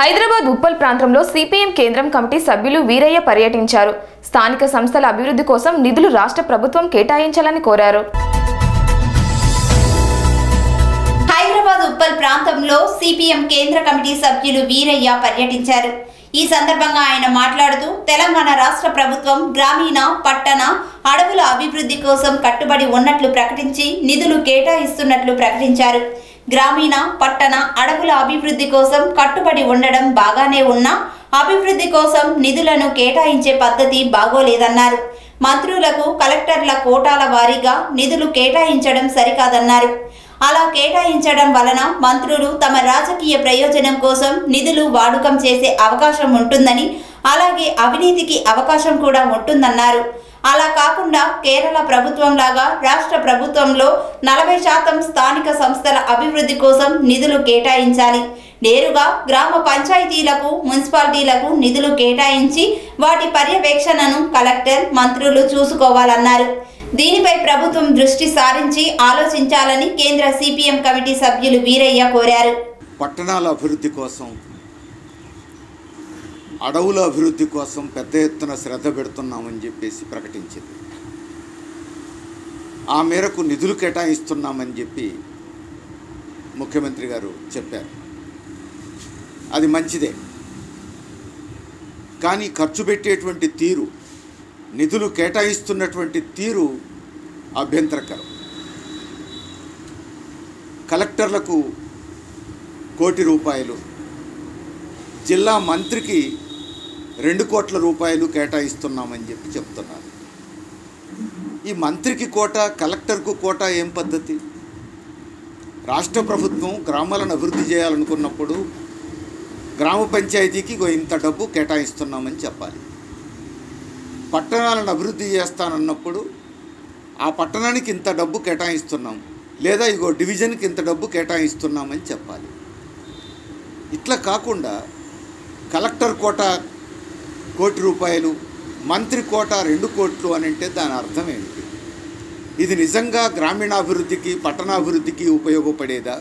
హైదరాబాద్ ఉప్పల్ ప్రాంతంలో సిపిఎం కేంద్రం కమిటీ సభ్యులు వీరయ్య పర్యటించారు స్థానిక సంస్థల అభివృద్ధి కోసం నిధులు రాష్ట్ర ప్రభుత్వం కేటాయించాలని కోరారు హైదరాబాద్ ఉప్పల్ ప్రాంతంలో సిపిఎం కేంద్ర కమిటీ సభ్యులు వీరయ్య పర్యటించారు ఈ సందర్భంగా ఆయన మాట్లాడుతూ తెలంగాణ రాష్ట్ర ప్రభుత్వం గ్రామీణ పట్టణ అడవుల అభివృద్ధి కోసం కట్టుబడి ఉన్నట్లు ప్రకటించి నిధులు కేటాయిస్తున్నట్లు ప్రకటించారు గ్రామీణ పట్టణ అడవుల అభివృద్ధి కోసం కట్టుబడి ఉండడం బాగానే ఉన్నా అభివృద్ధి కోసం నిధులను కేటాయించే పద్ధతి బాగోలేదన్నారు మంత్రులకు కలెక్టర్ల కోటాల వారీగా నిధులు కేటాయించడం సరికాదన్నారు అలా కేటాయించడం వలన మంత్రులు తమ రాజకీయ ప్రయోజనం కోసం నిధులు వాడుకం చేసే అవకాశం ఉంటుందని అలాగే అవినీతికి అవకాశం కూడా ఉంటుందన్నారు అలా కాకుండా కేరళ ప్రభుత్వం లాగా రాష్ట్ర ప్రభుత్వంలో నలభై శాతం స్థానిక సంస్థల అభివృద్ధి కోసం నిధులు కేటాయించాలి నేరుగా గ్రామ పంచాయతీలకు మున్సిపాలిటీలకు నిధులు కేటాయించి వాటి పర్యవేక్షణను కలెక్టర్ మంత్రులు చూసుకోవాలన్నారు దీనిపై ప్రభుత్వం దృష్టి సారించి ఆలోచించాలని కేంద్ర సిపిఎం కమిటీ సభ్యులు వీరయ్య కోరారు పట్టణాల అభివృద్ధి కోసం అడవుల అభివృద్ధి కోసం పెద్ద ఎత్తున శ్రద్ధ పెడుతున్నామని చెప్పేసి ప్రకటించింది ఆ మేరకు నిధులు కేటాయిస్తున్నామని చెప్పి ముఖ్యమంత్రి గారు చెప్పారు అది మంచిదే కానీ ఖర్చు పెట్టేటువంటి తీరు నిధులు కేటాయిస్తున్నటువంటి తీరు అభ్యంతరకరం కలెక్టర్లకు కోటి రూపాయలు జిల్లా మంత్రికి రెండు కోట్ల రూపాయలు కేటాయిస్తున్నామని చెప్పి చెప్తున్నారు ఈ మంత్రికి కోట కలెక్టర్కు కోట ఏం పద్ధతి రాష్ట్ర ప్రభుత్వం గ్రామాలను అభివృద్ధి చేయాలనుకున్నప్పుడు గ్రామ పంచాయతీకి ఇగో ఇంత డబ్బు కేటాయిస్తున్నామని చెప్పాలి పట్టణాలను అభివృద్ధి చేస్తానన్నప్పుడు ఆ పట్టణానికి ఇంత డబ్బు కేటాయిస్తున్నాం లేదా ఇగో డివిజన్కి ఇంత డబ్బు కేటాయిస్తున్నామని చెప్పాలి ఇట్లా కాకుండా కలెక్టర్ కోట కోటి రూపాయలు మంత్రి కోట రెండు కోట్లు అని అంటే దాని అర్థం ఏంటి ఇది నిజంగా గ్రామీణాభివృద్ధికి పట్టణాభివృద్ధికి ఉపయోగపడేదా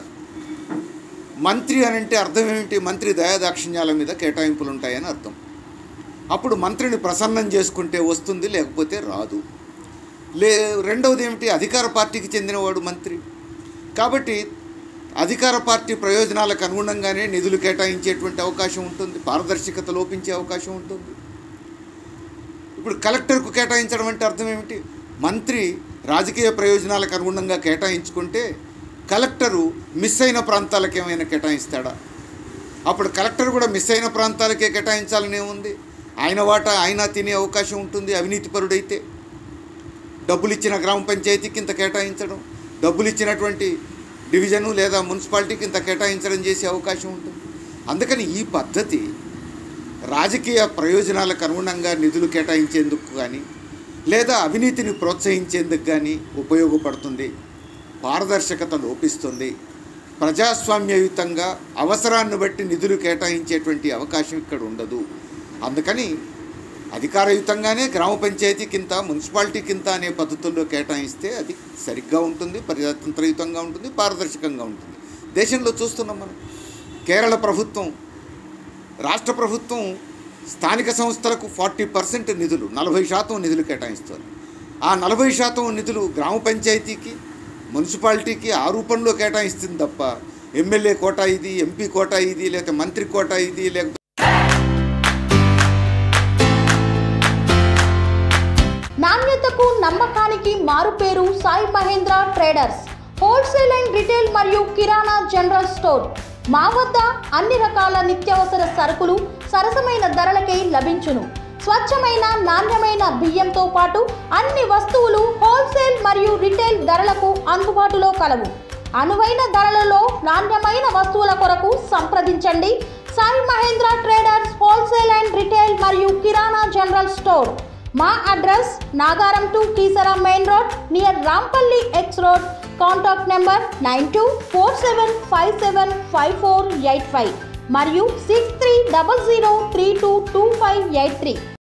మంత్రి అని అంటే అర్థం ఏమిటి మంత్రి దయాదాక్షిణ్యాల మీద కేటాయింపులు ఉంటాయని అర్థం అప్పుడు మంత్రిని ప్రసన్నం చేసుకుంటే వస్తుంది లేకపోతే రాదు లే రెండవది ఏమిటి అధికార పార్టీకి చెందినవాడు మంత్రి కాబట్టి అధికార పార్టీ ప్రయోజనాలకు అనుగుణంగానే నిధులు కేటాయించేటువంటి అవకాశం ఉంటుంది పారదర్శకత లోపించే అవకాశం ఉంటుంది ఇప్పుడు కలెక్టర్కు కేటాయించడం అంటే అర్థం ఏమిటి మంత్రి రాజకీయ ప్రయోజనాలకు అనుగుణంగా కేటాయించుకుంటే కలెక్టరు మిస్ అయిన ప్రాంతాలకు ఏమైనా కేటాయిస్తాడా అప్పుడు కలెక్టర్ కూడా మిస్ అయిన ప్రాంతాలకే కేటాయించాలనే ఉంది ఆయన వాటా ఆయన తినే అవకాశం ఉంటుంది అవినీతిపరుడైతే డబ్బులు ఇచ్చిన గ్రామ పంచాయతీకి ఇంత కేటాయించడం డబ్బులు ఇచ్చినటువంటి డివిజను లేదా మున్సిపాలిటీకి ఇంత కేటాయించడం చేసే అవకాశం ఉంటుంది అందుకని ఈ పద్ధతి రాజకీయ ప్రయోజనాలకు అనుగుణంగా నిధులు కేటాయించేందుకు కానీ లేదా అవినీతిని ప్రోత్సహించేందుకు కానీ ఉపయోగపడుతుంది పారదర్శకత లోపిస్తుంది ప్రజాస్వామ్యయుతంగా అవసరాన్ని బట్టి నిధులు కేటాయించేటువంటి అవకాశం ఇక్కడ ఉండదు అందుకని అధికారయుతంగానే గ్రామ పంచాయతీకి ఇంత మున్సిపాలిటీకి ఇంత అనే పద్ధతుల్లో కేటాయిస్తే అది సరిగ్గా ఉంటుంది ప్రజాతంత్రయుతంగా ఉంటుంది పారదర్శకంగా ఉంటుంది దేశంలో చూస్తున్నాం మనం కేరళ ప్రభుత్వం రాష్ట్ర ప్రభుత్వం స్థానిక సంస్థలకు ఫార్టీ పర్సెంట్ నిధులు నలభై శాతం నిధులు కేటాయిస్తుంది ఆ నలభై శాతం నిధులు గ్రామ పంచాయతీకి మున్సిపాలిటీకి ఆ రూపంలో కేటాయిస్తుంది తప్ప ఎమ్మెల్యే కోటా ఇది ఎంపీ కోటా ఇది లేకపోతే మంత్రి కోటా ఇది లేకపోతే నాణ్యతకు నమ్మకానికి మారుపేరు Sai Mahendra traders wholesale and retail మరియు కిరాణా జనరల్ స్టోర్ మా వద్ద అన్ని రకాల నిత్యావసర సరుకులు సరసమైన ధరలకే లభించును స్వచ్ఛమైన నాణ్యమైన బియ్యంతో పాటు అన్ని వస్తువులు హోల్సేల్ మరియు రిటైల్ ధరలకు అందుబాటులో కలవు అనువైన ధరలలో నాణ్యమైన వస్తువుల కొరకు సంప్రదించండి Sai Mahendra traders wholesale and retail మరియు కిరాణా జనరల్ స్టోర్ మా address Nagaram to Keesara main road near Rampalli X road contact number nine two four seven five seven five four eight five మరియు six three double zero three two two five eight three